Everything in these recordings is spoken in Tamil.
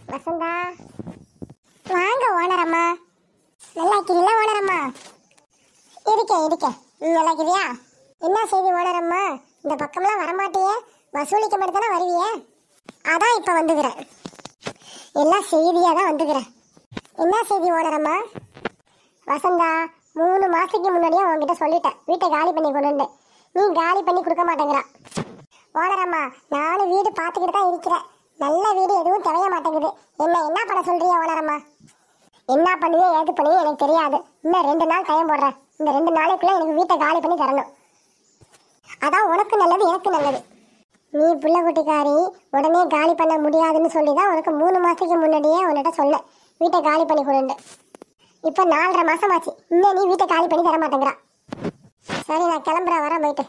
வசந்தா வாங்க ஓனரம்மா நல்லா இருக்கிறீங்களா ஓனரம்மா இருக்கேன் இருக்கேன் ம், நல்லா இருக்கிறியா என்ன செய்தி ஓனரம்மா இந்த பக்கம்லாம் வரமாட்டியே வசூலிக்க மட்டும் தானே வருவியே அதான் இப்போ வந்துக்கிறேன் எல்லாம் செய்தியாக தான் வந்துக்கிறேன் என்ன செய்தி ஓனரம்மா வசந்தா மூணு மாசத்துக்கு முன்னாடியே உன்கிட்ட சொல்லிட்டேன் வீட்டை காலி பண்ணி கொண்டு நீ காலி பண்ணி கொடுக்க மாட்டேங்கிறா ஓனரம்மா நானும் வீடு பார்த்துக்கிட்டு தான் இருக்கிறேன் நல்ல வீடு எதுவும் தெரிய மாட்டேங்குது என்ன என்ன பண்ண சொல்றியா ஓனரம்மா என்ன பண்ணுவியோ ஏது பண்ணுவியோ எனக்கு தெரியாது இன்னும் ரெண்டு நாள் டைம் போடுறேன் இந்த ரெண்டு நாளைக்குள்ள எனக்கு வீட்டை காலி பண்ணி தரணும் அதான் உனக்கு நல்லது எனக்கு நல்லது நீ புள்ள குட்டிக்காரி உடனே காலி பண்ண முடியாதுன்னு சொல்லி தான் உனக்கு மூணு மாசத்துக்கு முன்னாடியே உன்கிட்ட சொன்னேன் வீட்டை காலி பண்ணி கொடுண்டு இப்போ நாலரை மாசம் ஆச்சு இன்னும் நீ வீட்டை காலி பண்ணி தர மாட்டேங்கிறா சரி நான் கிளம்புறேன் வரேன் போயிட்டு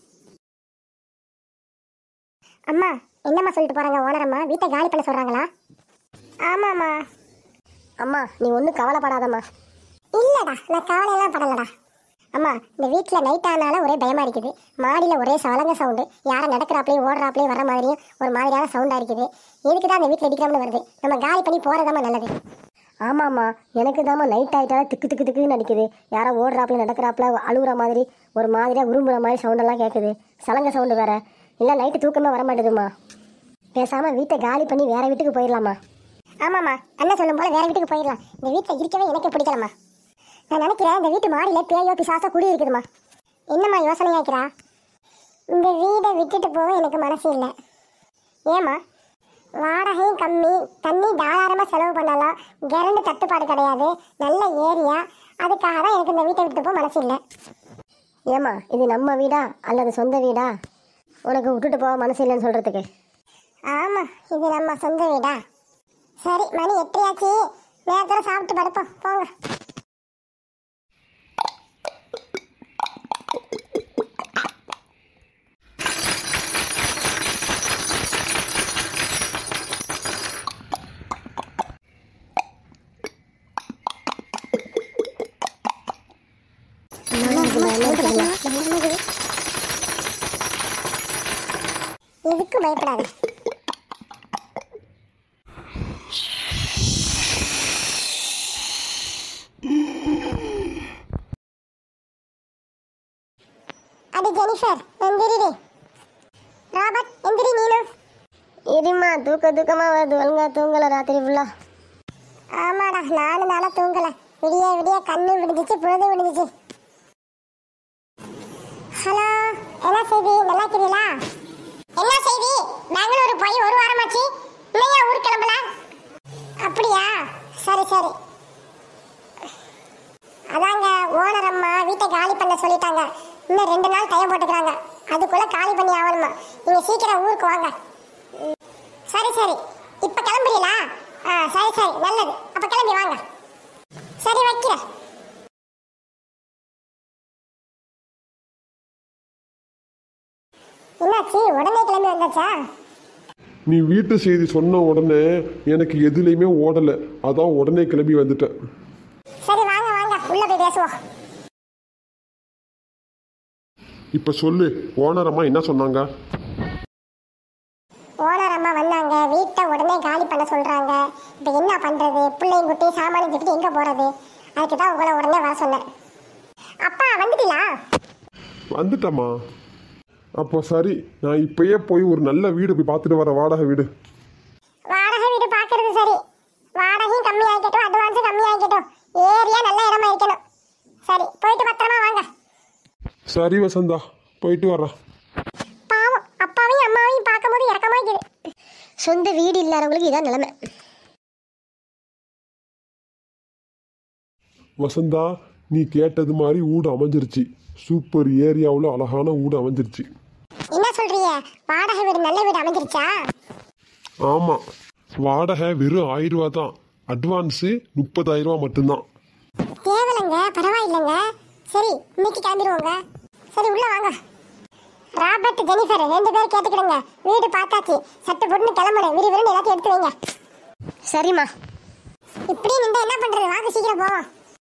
அம்மா என்னம்மா சொல்லிட்டு போறாங்க ஓனரம்மா வீட்டை காலி பண்ண சொல்றாங்களா ஆமாம்மா அம்மா நீ ஒன்றும் கவலைப்படாதம்மா இல்லடா நான் கவலையெல்லாம் படலடா அம்மா இந்த வீட்டில் நைட் ஆனாலும் ஒரே பயமா இருக்குது மாடியில் ஒரே சலங்க சவுண்டு யாரும் நடக்கிறாப்லையும் ஓடுறாப்லையும் வர மாதிரியும் ஒரு மாதிரியான சவுண்டாக இருக்குது எதுக்கு தான் அந்த வீட்டில் அடிக்காமனு வருது நம்ம காலி பண்ணி போகிறதாம்மா நல்லது ஆமாம்மா எனக்கு தாம்மா நைட் ஆகிட்டாலும் திக்கு திக்கு திக்குன்னு அடிக்குது யாரோ ஓடுறாப்புல நடக்கிறாப்புல அழுகுற மாதிரி ஒரு மாதிரியாக உரும்புற மாதிரி சவுண்டெல்லாம் கேட்குது சலங்க சவுண்டு வேற இல்லை நைட்டு தூக்கமே வர மாட்டேதுமா பேசாமல் வீட்டை காலி பண்ணி வேற வீட்டுக்கு போயிடலாமா ஆமாம்மா அண்ணன் சொல்லும் போல வேற வீட்டுக்கு போயிடலாம் இந்த வீட்டில் இருக்கவே எனக்கு பிடிக்கலம்மா நான் நினைக்கிறேன் இந்த வீட்டு மாடியில் பேயோ பிசாசோ குடி இருக்குதுமா என்னம்மா யோசனையா இருக்கிறா இந்த வீடை விட்டுட்டு போக எனக்கு மனசு இல்லை ஏம்மா வாடகையும் கம்மி தண்ணி தாராளமாக செலவு பண்ணலாம் கரண்ட் தட்டுப்பாடு கிடையாது நல்ல ஏரியா அதுக்காக தான் எனக்கு இந்த வீட்டை விட்டு போக மனசு இல்லை ஏம்மா இது நம்ம வீடா அல்லது சொந்த வீடா உனக்கு விட்டுட்டு போக மனசு இல்லைன்னு சொல்கிறதுக்கு ஆமாம் இது நம்ம சொந்த வீடா சரி மணி எட்டையாச்சு நேரத்தில் சாப்பிட்டு படுப்போம் போங்க எதுக்கும் பயப்படாத அடி ஜெனிஃபர் எந்திரிடி ராபர்ட் எந்திரி நீனு இருமா தூக்க தூக்கமாக வருது ஒழுங்கா தூங்கலை ராத்திரி ஃபுல்லாக ஆமாடா நாலு நாளா தூங்கல விடிய விடிய கண்ணு விடுஞ்சிச்சு பொழுது விடுஞ்சிச்சு ஹலோ என்ன செய்தி நல்லா இருக்கிறீங்களா என்ன செய்தி பெங்களூர் போய் ஒரு வாரமாச்சு இல்லையா ஊர் கிளம்பல அப்படியா சரி சரி அதாங்க ஓனர் அம்மா வீட்டை காலி பண்ண சொல்லிட்டாங்க இன்னும் ரெண்டு நாள் டைம் போட்டுக்கிறாங்க அதுக்குள்ள காலி பண்ணி ஆகணுமா நீங்க சீக்கிரம் ஊருக்கு வாங்க ம், சரி சரி இப்ப கிளம்புறீங்களா ஆ சரி சரி நல்லது அப்ப கிளம்பி வாங்க சரி வைக்கிறேன் என்னாச்சு உடனே கிளம்பி வந்தாச்சா நீ வீட்டு செய்தி சொன்ன உடனே எனக்கு எதுலேயுமே ஓடலை அதான் உடனே கிளம்பி வந்துட்டேன் சரி வாங்க வாங்க உள்ள போய் பேசுவோம் இப்போ சொல்லு ஓனர் அம்மா என்ன சொன்னாங்க ஓனர் அம்மா வந்தாங்க வீட்டை உடனே காலி பண்ண சொல்றாங்க இப்போ என்ன பண்றது பிள்ளையும் குட்டி சாமானியம் தூக்கிட்டு எங்க போறது அதுக்கு தான் உங்களை உடனே வர சொன்னேன் அப்பா வந்துட்டீங்களா வந்துட்டம்மா அப்போ சரி நான் இப்பயே போய் ஒரு நல்ல வீடு போய் பார்த்துட்டு வர வாடகை வீடு வாடகை வீடு பார்க்கறது சரி வாடகையும் கம்மி ஆகிக்கட்டும் அட்வான்ஸும் கம்மி ஆகிக்கட்டும் ஏரியா நல்ல இடமா இருக்கணும் சரி போயிட்டு பத்திரமா வாங்க சரி வசந்தா போயிட்டு வரேன் பாவம் அப்பாவையும் அம்மாவையும் பார்க்கும்போது இறக்கமா இருக்குது சொந்த வீடு இல்லாதவங்களுக்கு இதான் நிலைமை வசந்தா நீ கேட்டது மாதிரி வீடு அமைஞ்சிருச்சு சூப்பர் ஏரியாவில் அழகான வீடு அமைஞ்சிருச்சு என்ன சொல்றீங்க வாடகை வீடு நல்ல வீடு அமைஞ்சிருச்சா ஆமாம் வாடகை வெறும் ஆயிரம் ரூபா தான் அட்வான்ஸு முப்பதாயிரம் ரூபா மட்டும்தான் தேவலைங்க பரவாயில்லைங்க சரி இன்னைக்கு கிளம்பிடுவோங்க சரி உள்ள வாங்க ராபர்ட் ஜெனிஃபர் ரெண்டு பேரும் கேட்டுக்கிடுங்க வீடு பார்த்தாச்சு சட்டு பொண்ணு கிளம்புடு விறுவிறுன்னு எல்லாத்தையும் எடுத்து வைங்க சரிம்மா இப்படியே நின்றா என்ன பண்றது வாங்க சீக்கிரம் போவோம்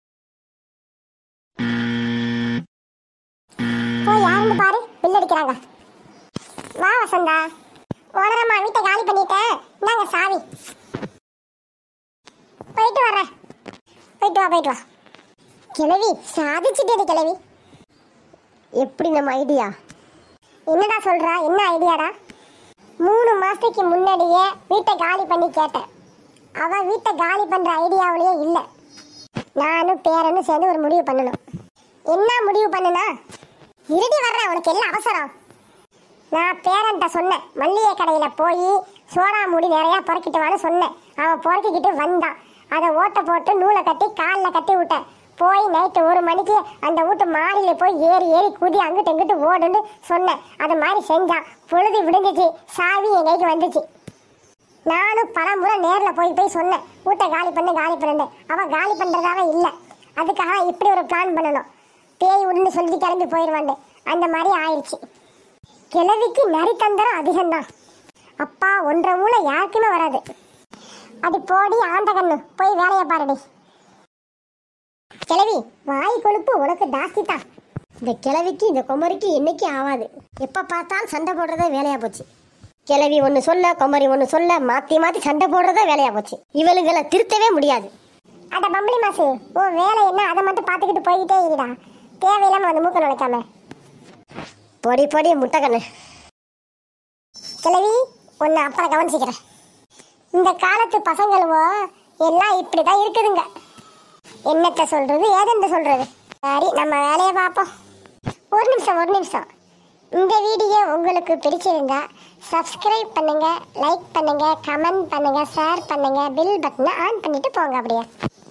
போய் யாருன்னு பாரு பில் அடிக்கிறாங்க வா வசந்தா ஓனரம்மா வீட்டை காலி பண்ணிட்டேன் இந்தாங்க சாவி போயிட்டு வா போயிட்டு வா கிளவி சாதிச்சுட்டேடி கிளவி எப்படி நம்ம ஐடியா என்னடா சொல்றா என்ன ஐடியாடா மூணு மாசத்துக்கு முன்னாடியே வீட்டை காலி பண்ணி கேட்டேன் அவ வீட்டை காலி பண்ற ஐடியாவிலேயே இல்லை நானும் பேரனும் சேர்ந்து ஒரு முடிவு பண்ணணும் என்ன முடிவு பண்ணுனா இருடி வர்றேன் உனக்கு என்ன அவசரம் நான் பேரன்ட்ட சொன்னேன் மல்லிகை கடையில போய் சோடா மூடி நிறைய பொறுக்கிட்டு வான்னு சொன்னேன் அவன் பொறுக்கிக்கிட்டு வந்தான் அதை ஓட்டை போட்டு நூலை கட்டி காலில் கட்டி விட்டேன் போய் நைட்டு ஒரு மணிக்கு அந்த வீட்டு மாடியில போய் ஏறி ஏறி குதி அங்கிட்டு இங்கிட்டு ஓடுன்னு சொன்னேன் அது மாதிரி செஞ்சான் பொழுது விடுந்துச்சு சாவி என் கைக்கு வந்துச்சு நானும் பல முறை நேரில் போய் போய் சொன்னேன் வீட்டை காலி பண்ணு காலி பண்ணு அவன் காலி பண்ணுறதாவே இல்லை அதுக்காக இப்படி ஒரு பிளான் பண்ணணும் பேய் விடுன்னு சொல்லி கிளம்பி போயிடுவாண்டு அந்த மாதிரி ஆயிடுச்சு கிழவிக்கு நரித்தந்திரம் அதிகம்தான் அப்பா ஒன்றரை மூளை யாருக்குமே வராது அது போடி ஆண்ட கண்ணு போய் வேலையை பாருடி கிழவி வாய் கொழுப்பு உனக்கு ஜாஸ்தி தான் இந்த கிழவிக்கு இந்த குமரிக்கு என்னைக்கு ஆகாது எப்போ பார்த்தாலும் சண்டை போடுறதே வேலையா போச்சு கிழவி ஒன்று சொல்ல குமரி ஒன்று சொல்ல மாற்றி மாற்றி சண்டை போடுறதே வேலையா போச்சு இவளுகளை திருத்தவே முடியாது அட பம்பளி மாசு உன் வேலை என்ன அதை மட்டும் பார்த்துக்கிட்டு போய்கிட்டே இருடா தேவையில்லாம வந்து மூக்க நுழைக்காம பொடி பொடி முட்டைக்கண்ணு கிழவி ஒன்று அப்புறம் கவனிச்சுக்கிறேன் இந்த காலத்து பசங்களுவோ எல்லாம் இப்படிதான் இருக்குதுங்க என்னத்த சொல்றது ஏதெந்த சொல்றது சரி நம்ம வேலையை பார்ப்போம் ஒரு நிமிஷம் ஒரு நிமிஷம் இந்த வீடியோ உங்களுக்கு பிடிச்சிருந்தா சப்ஸ்கிரைப் பண்ணுங்க லைக் பண்ணுங்க கமெண்ட் பண்ணுங்க ஷேர் பண்ணுங்க பில் பட்டனை ஆன் பண்ணிட்டு போங்க அப்படியே